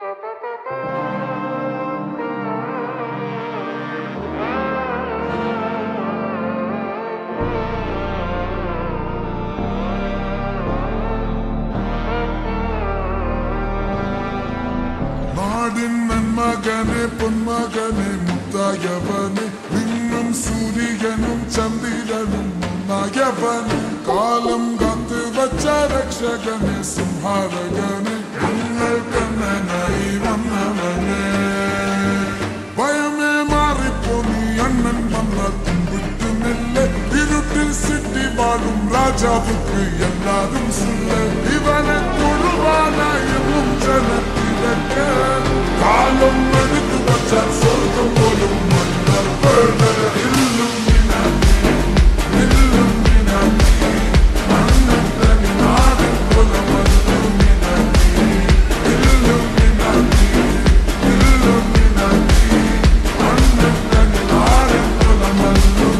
நாடின் நன்மகனே பொன்மகனே முத்தாயவனே விண்ணும் சூரியனும் சந்திரனும் நாயவனே காலம் காத்து வச்ச ரக்ஷகனே சிம்ஹாரகனே உங்கள் கண்ணனாய் வந்தவனே பயமே மாறிப்போ நீ அண்ணன் வந்தால் கும்பிட்டு நெல்ல இருட்டில் சிட்டி வாழும் ராஜாவுக்கு எல்லாரும் சொல்ல இவனை தொழுவானா என்னும் ஜனத்திலக்க காலம் எடுத்து வச்சால் சொர்க்கம் போலும் மன்னர் வேட இல்லும் இல்லும் அண்ணன் தனி நாடு போல மல்லும் இல்லும் இல்லும் அண்ணன் தனி நாடு போல மல்லும்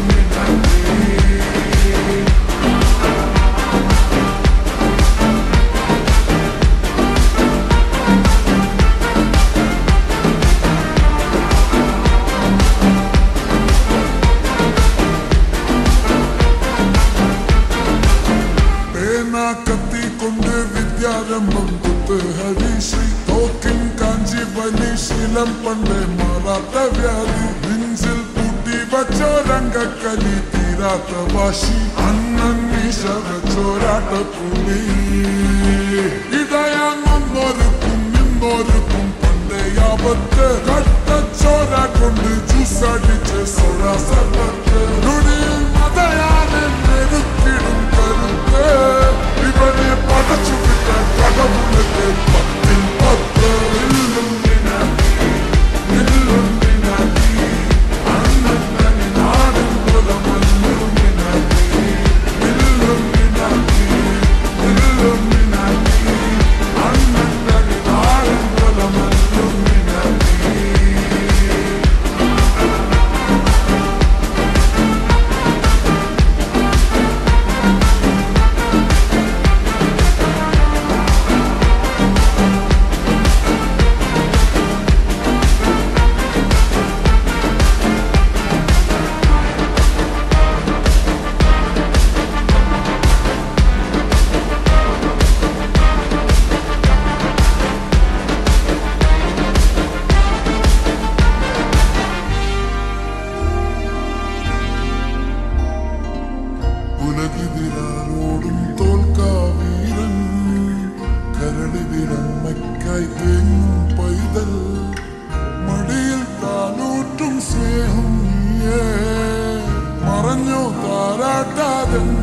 പേന കത്തി കൊണ്ട് വിദ്യാരംഭം കുത്ത് ഹരിശ്രീ തോക്കിൻ കാഞ്ചി വലി ശീലം പണ്ട് മാറാത്ത വ്യാധി നെഞ്ചിൽ പൂട്ടി വച്ചോരംഗക്കലി തീരാത്ത വാശി അണ്ണൻ മീശ വെച്ചോരാട്ട പുലി ഇടയാങ്ങൊന്നൊരുക്കും നിന്നൊരുക്കും പണ്ടേ ആപത്ത് കട്ടച്ചോര കൊണ്ട് ജ്യൂസടിച്ച് സോഡ സർവത്ത് നുടിയിൽ മതയാനെ നെരുക്കിടും കരുത്ത് ഇവനെ പടച്ചു വിട്ട കടമുള്ളത് പത്തിൽ പത്ത് ഇല്ലും നിനക്കി, ഇല്ലും നിനക്കി. അണ്ണൻ തനി നാടും കുലമല്ലും നിനക്കി. ഇല്ലും നിനക്കി, ഇല്ലും നിനക്കി. അണ്ണൻ തനി നാടും കുലമല്ലും നിനക്കി. ഉലകിതിരാരോടും തോൽക്കാവീരൻ കരടിവിടമ്മയ്ക്കായി തേങ്ങും പൈതൽ മടിയിൽ താനൂറ്റും സ്നേഹം നീയേ മറഞ്ഞോ താരാട്ടാതെ